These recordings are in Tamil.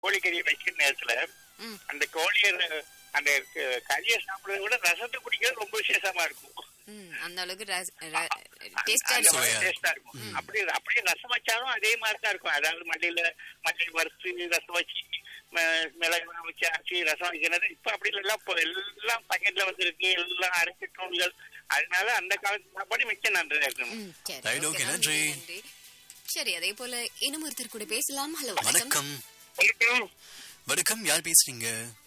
கோழிக்கறியை வைக்கிற நேரத்துல ம். அந்த கோழியை அந்த க- கறியை சாப்பிடுறத விட ரசத்தை குடிக்கிறது ரொம்ப விசேஷமா இருக்கும் ம், அந்த அளவுக்கு டேஸ்டா அந்த இருக்கும் மாதிரி சுவையா டேஸ்டா இருக்கும் அப்படி அப்படியே ரசம் வச்சாலும் அதே மாதிரி தான் இருக்கும் அதாவது மல்லியில மல்லி வறுத்து ரசம் வச்சு ம- மிளகு வச்சு அரைச்சி ரசம் வைக்கிறது இப்ப அப்படி எல்லாம் இப்போ எல்லாம் பாக்கெட்ல வந்திருக்கு எல்லாம் அரைச்சி தூள்கள் அதனால அந்த காலத்து சாப்பாடு மிச்சம் நன்றா இருக்கணும் ம், சரி, Right, okay, okay, நன்றி, நன்றி. நன்றி. சரி அதே போல இன்னும் ஒருத்தர் கூட பேசலாம் ஹலோ வணக்கம் வணக்கம் வணக்கம் யார் பேசுறீங்க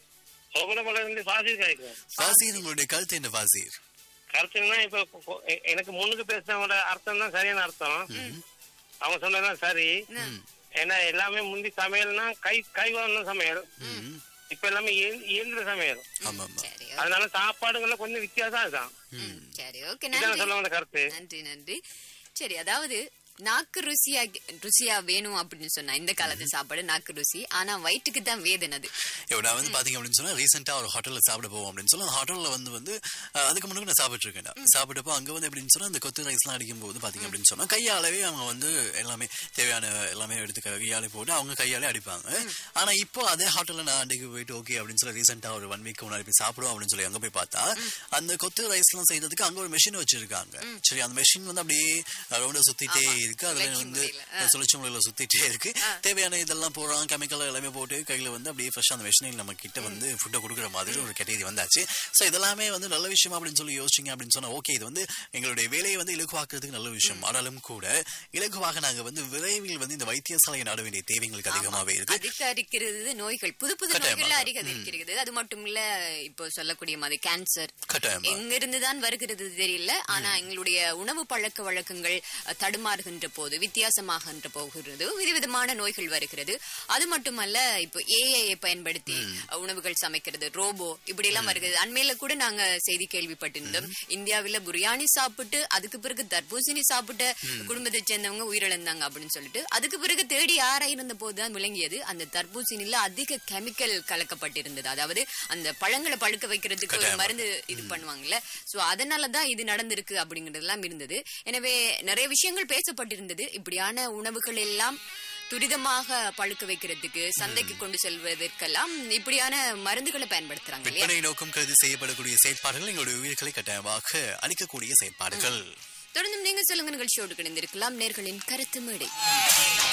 சோபனமலை இருந்து பாசிர் கிடைக்கும் வாசீர் உங்களுடைய கருத்து என்ன வாசீர் கருத்துன்னா இப்ப கொ- எ- எனக்கு முன்னுக்கு பேசினவங்களோட அர்த்தம் தான் சரியான அர்த்தம் அவங்க சொன்னதுதான் சரி ம், ஏன்னா எல்லாமே முந்தி சமையல்னா கை கை வந்த சமையல் ம். இப்ப எல்லாமே இய- இயந்திர சமையல் ஆமா ஆமா சரி அதனால சாப்பாடுகள்ல கொஞ்சம் வித்தியாசம் அதுதான் ம், சரி ஓகே இதான் நன்றி சொல்ல வந்த கருத்து நன்றி நன்றி சரி அதாவது நாக்கு ருசியா ருசியா வேணும் அப்படின்னு சொன்னா இந்த காலத்து சாப்பாடு நாக்கு ருசி ஆனா வயிற்றுக்கு தான் வேதனை அது இப்போ நான் வந்து பாத்தீங்க அப்படின்னு சொன்னா ரீசெண்டா ஒரு ஹோட்டல்ல சாப்பிட போவோம் அப்படின்னு சொல்லி அந்த ஹோட்டல்ல வந்து வந்து அஹ், அதுக்கு முன்னாடி நான் சாப்பிட்டு இருக்கேன் நான். சாப்பிட்டப்போ அங்க வந்து எப்படின்னு சொன்னா அந்த கொத்து ரைஸ்லாம் அடிக்கும் போது பாத்தீங்க அப்படின்னு சொன்னா கையாலவே அவங்க வந்து எல்லாமே தேவையான எல்லாமே எடுத்து கையாலே போட்டு அவங்க கையாலே அடிப்பாங்க ஆனா இப்போ அதே ஹோட்டல்ல நான் அன்றைக்கு போயிட்டு ஓகே அப்படின்னு சொல்லி ரீசெண்டா ஒரு ஒன் வீக் முன்னாடி போய் சாப்பிடுவோம் அப்படின்னு சொல்லி அங்க போய் பார்த்தா அந்த கொத்து ரைஸ்லாம் செய்யறதுக்கு அங்க ஒரு மெஷின் வச்சிருக்காங்க சரி அந்த மெஷின் வந்து அப்படியே ரவுண்டா சுத்திட்டே இருக்கு அதுல Vacuum வந்து முறையில, ஆ. சுழற்சி முறையில சுத்திட்டே இருக்கு தேவையான இதெல்லாம் போடுறாங்க கெமிக்கல் எல்லாமே போட்டு கையில வந்து அப்படியே ஃப்ரெஷ்ஷா அந்த மெஷினில் நம்ம கிட்ட வந்து ஃபுட்டை கொடுக்குற மாதிரி ஒரு கேட்டகரி வந்தாச்சு சோ இதெல்லாமே வந்து நல்ல விஷயம் அப்படின்னு சொல்லி யோசிச்சிங்க அப்படின்னு சொன்னா ஓகே இது வந்து எங்களுடைய வேலையை வந்து இலகுவாக்குறதுக்கு நல்ல விஷயம் ஆனாலும் கூட இலகுவாக நாங்க வந்து விரைவில் வந்து இந்த வைத்தியசாலையை நாட வேண்டிய தேவைங்களுக்கு அதிகமாவே இருக்கு அதிகரிக்கிறது நோய்கள் புது புது கட்டாயமாக. நோய்கள் அதிகரிக்கிறது அது மட்டும் இல்ல இப்போ சொல்லக்கூடிய மாதிரி கேன்சர் கட்டாயமா எங்கிருந்து தான் வருகிறது தெரியல ஆனா எங்களுடைய உணவு பழக்க வழக்கங்கள் அஹ், தடுமாறுகின்ற போது வித்தியாசமாகின்ற போகிறது விதவிதமான நோய்கள் வருகிறது அது மட்டுமல்ல இப்போ ஏஐ பயன்படுத்தி அஹ், உணவுகள் சமைக்கிறது ரோபோ இப்படி எல்லாம் வருகிறது அண்மையில கூட நாங்க செய்தி கேள்விப்பட்டிருந்தோம் இந்தியாவில பிரியாணி சாப்பிட்டு அதுக்கு பிறகு தர்பூசணி சாப்பிட்ட குடும்பத்தை சேர்ந்தவங்க உயிரிழந்தாங்க அப்படின்னு சொல்லிட்டு அதுக்கு பிறகு தேடி ஆராயிருந்த போதுதான் விளங்கியது அந்த தர்பூசணியில அதிக கெமிக்கல் கலக்கப்பட்டிருந்தது அதாவது அந்த பழங்களை பழுக்க வைக்கிறதுக்கு ஒரு கட்டாயமா. மருந்து இது பண்ணுவாங்கல்ல சோ அதனாலதான் இது நடந்திருக்கு அப்படிங்கறதெல்லாம் இருந்தது எனவே நிறைய விஷயங்கள் பேசப்பட்டிருந்தது இப்படியான உணவுகள் எல்லாம் துரிதமாக பழுக்க வைக்கிறதுக்கு சந்தைக்கு கொண்டு செல்வதற்கெல்லாம் இப்படியான மருந்துகளை பயன்படுத்துறாங்க இல்லையா விற்பனை நோக்கம் கருதி செய்யப்படக்கூடிய செயற்பாடுகள் எங்களுடைய உயிர்களை கட்டாயமாக அளிக்கக்கூடிய செயற்பாடுகள் தொடர்ந்தும் நீங்க சொல்லுங்க நிகழ்ச்சியோடு கிடந்திருக்கலாம் நேர்களின் கருத்து மேடை